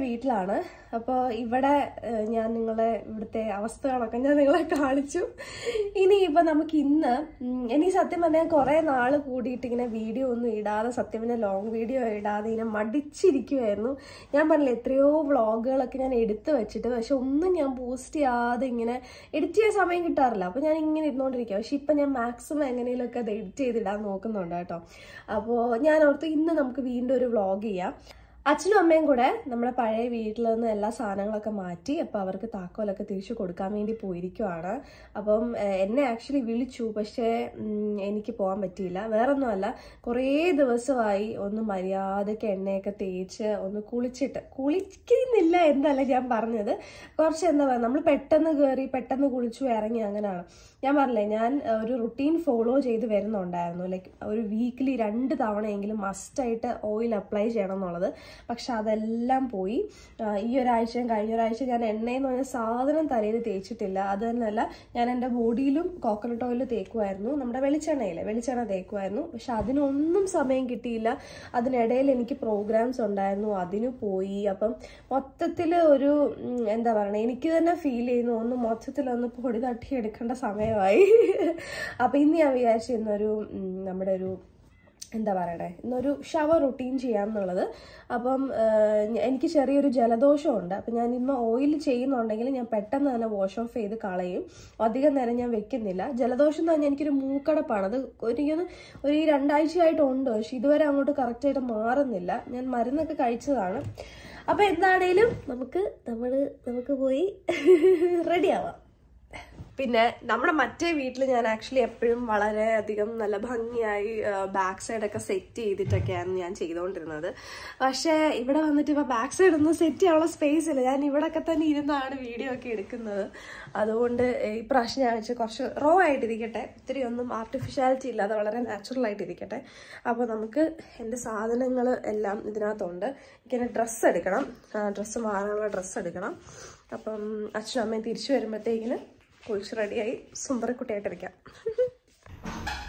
വീട്ടിലാണ് അപ്പോൾ ഇവിടെ ഏഹ്, ഞാൻ നിങ്ങളെ ഇവിടുത്തെ അവസ്ഥകളൊക്കെ ഞാൻ നിങ്ങളെ കാണിച്ചു ഇനി ഇപ്പം നമുക്ക് ഇന്ന് ഉം, എനിക്ക് സത്യം പറഞ്ഞാൽ കുറേ നാൾ കൂടിയിട്ട് ഇങ്ങനെ വീഡിയോ ഒന്നും ഇടാതെ സത്യം പറഞ്ഞാൽ ലോങ് വീഡിയോ ഇടാതെ ഇങ്ങനെ മടിച്ചിരിക്കുമായിരുന്നു ഞാൻ പറഞ്ഞില്ല എത്രയോ വ്ളോഗുകളൊക്കെ ഞാൻ എടുത്തു വെച്ചിട്ട് പക്ഷെ ഒന്നും ഞാൻ പോസ്റ്റ് ചെയ്യാതെ ഇങ്ങനെ എഡിറ്റ് ചെയ്യാൻ സമയം കിട്ടാറില്ല അപ്പോൾ ഞാൻ ഇങ്ങനെ ഇരുന്നുകൊണ്ടിരിക്കുക പക്ഷെ ഇപ്പം ഞാൻ മാക്സിമം എങ്ങനെയൊക്കെ അത് എഡിറ്റ് ചെയ്തിടാൻ നോക്കുന്നുണ്ട് കേട്ടോ അപ്പോൾ ഞാൻ ഓർത്ത് ഇന്ന് നമുക്ക് വീണ്ടും ഒരു വ്ളോഗ് ചെയ്യാം അച്ഛനും അമ്മയും കൂടെ നമ്മുടെ പഴയ വീട്ടിൽ നിന്ന് എല്ലാ സാധനങ്ങളൊക്കെ മാറ്റി അപ്പോൾ അവർക്ക് താക്കോലൊക്കെ തിരിച്ചു കൊടുക്കാൻ വേണ്ടി പോയിരിക്കുവാണ് അപ്പം ഏഹ്, എന്നെ ആക്ച്വലി വിളിച്ചു പക്ഷേ ഉം, എനിക്ക് പോകാൻ പറ്റിയില്ല വേറൊന്നുമല്ല കുറേ ദിവസമായി ഒന്ന് മര്യാദയ്ക്ക് എണ്ണയൊക്കെ തേച്ച് ഒന്ന് കുളിച്ചിട്ട് കുളിക്കുന്നില്ല എന്നല്ല ഞാൻ പറഞ്ഞത് കുറച്ച് എന്താ പറയുക നമ്മൾ പെട്ടെന്ന് കയറി പെട്ടെന്ന് കുളിച്ചു ഇറങ്ങി അങ്ങനെയാണ് ഞാൻ പറഞ്ഞില്ലേ ഞാൻ ഏഹ്, ഒരു റുട്ടീൻ ഫോളോ ചെയ്ത് വരുന്നുണ്ടായിരുന്നു ലൈക്ക് ഒരു വീക്കിലി രണ്ട് തവണയെങ്കിലും മസ്റ്റായിട്ട് ഓയിൽ അപ്ലൈ ചെയ്യണം എന്നുള്ളത് പക്ഷെ അതെല്ലാം പോയി ആഹ് ഈ ഒരാഴ്ചയും കഴിഞ്ഞ ഒരാഴ്ച ഞാൻ എണ്ണയെന്ന് പറഞ്ഞ സാധനം തലയിൽ തേച്ചിട്ടില്ല അത് തന്നെയല്ല ഞാൻ എൻ്റെ ബോഡിയിലും കോക്കനട്ട് ഓയിൽ തേക്കുമായിരുന്നു നമ്മുടെ വെളിച്ചെണ്ണയിലെ വെളിച്ചെണ്ണ തേക്കുമായിരുന്നു പക്ഷെ അതിനൊന്നും സമയം കിട്ടിയില്ല അതിനിടയിൽ എനിക്ക് പ്രോഗ്രാംസ് ഉണ്ടായിരുന്നു അതിന് പോയി അപ്പം മൊത്തത്തിൽ ഒരു ഉം, എന്താ പറയുക എനിക്ക് തന്നെ ഫീൽ ചെയ്യുന്നു ഒന്ന് മൊത്തത്തിലൊന്ന് പൊടി തട്ടി എടുക്കേണ്ട സമയമായി അപ്പം ഇന്ന് ഞാൻ വിചാരിച്ചു ഇന്നൊരു ഉം, നമ്മുടെ ഒരു എന്താ പറയണേ ഇന്നൊരു ഷവർ റുട്ടീൻ ചെയ്യാമെന്നുള്ളത് അപ്പം ആഹ്, ഞ- എനിക്ക് ചെറിയൊരു ജലദോഷമുണ്ട് അപ്പം ഞാൻ ഇന്ന് ഓയിൽ ചെയ്യുന്നുണ്ടെങ്കിൽ ഞാൻ പെട്ടെന്ന് തന്നെ വാഷ് ഓഫ് ചെയ്ത് കളയും അധികം നേരം ഞാൻ വെക്കുന്നില്ല ജലദോഷം എന്ന് പറഞ്ഞാൽ എനിക്കൊരു മൂക്കടപ്പാണ് അത് എനിക്കൊന്ന് ഒരു ഈ രണ്ടാഴ്ചയായിട്ടുണ്ട് പക്ഷെ ഇതുവരെ അങ്ങോട്ട് കറക്റ്റായിട്ട് മാറുന്നില്ല ഞാൻ മരുന്നൊക്കെ കഴിച്ചതാണ് അപ്പം എന്താണേലും നമുക്ക് നമ്മൾ നമുക്ക് പോയി റെഡി ആവാം പിന്നെ നമ്മുടെ മറ്റേ വീട്ടിൽ ഞാൻ ആക്ച്വലി എപ്പോഴും വളരെയധികം നല്ല ഭംഗിയായി ബാക്ക് സൈഡൊക്കെ സെറ്റ് ചെയ്തിട്ടൊക്കെയായിരുന്നു ഞാൻ ചെയ്തുകൊണ്ടിരുന്നത് പക്ഷേ ഇവിടെ വന്നിട്ട് ഇപ്പോൾ ബാക്ക് സൈഡ് ഒന്നും സെറ്റ് ചെയ്യാനുള്ള സ്പേസ് ഇല്ല ഞാൻ ഇവിടെയൊക്കെ തന്നെ ഇരുന്നാണ് വീഡിയോ ഒക്കെ എടുക്കുന്നത് അതുകൊണ്ട് ഈ പ്രാവശ്യം ഞാൻ വെച്ച് കുറച്ച് റോ ആയിട്ടിരിക്കട്ടെ ഒത്തിരി ഒന്നും ആർട്ടിഫിഷ്യാലിറ്റി ഇല്ലാതെ വളരെ നാച്ചുറൽ ആയിട്ടിരിക്കട്ടെ അപ്പോൾ നമുക്ക് എൻ്റെ സാധനങ്ങൾ എല്ലാം ഇതിനകത്തുണ്ട് എനിക്കെന്നെ ഡ്രസ്സ് എടുക്കണം ഡ്രസ്സ് മാറാനുള്ള ഡ്രസ്സ് എടുക്കണം അപ്പം അച്ഛനും അമ്മയും തിരിച്ചു വരുമ്പോഴത്തേക്കിന് കുളിച്ച് റെഡിയായി സുന്ദരക്കുട്ടിയായിട്ടിരിക്കാം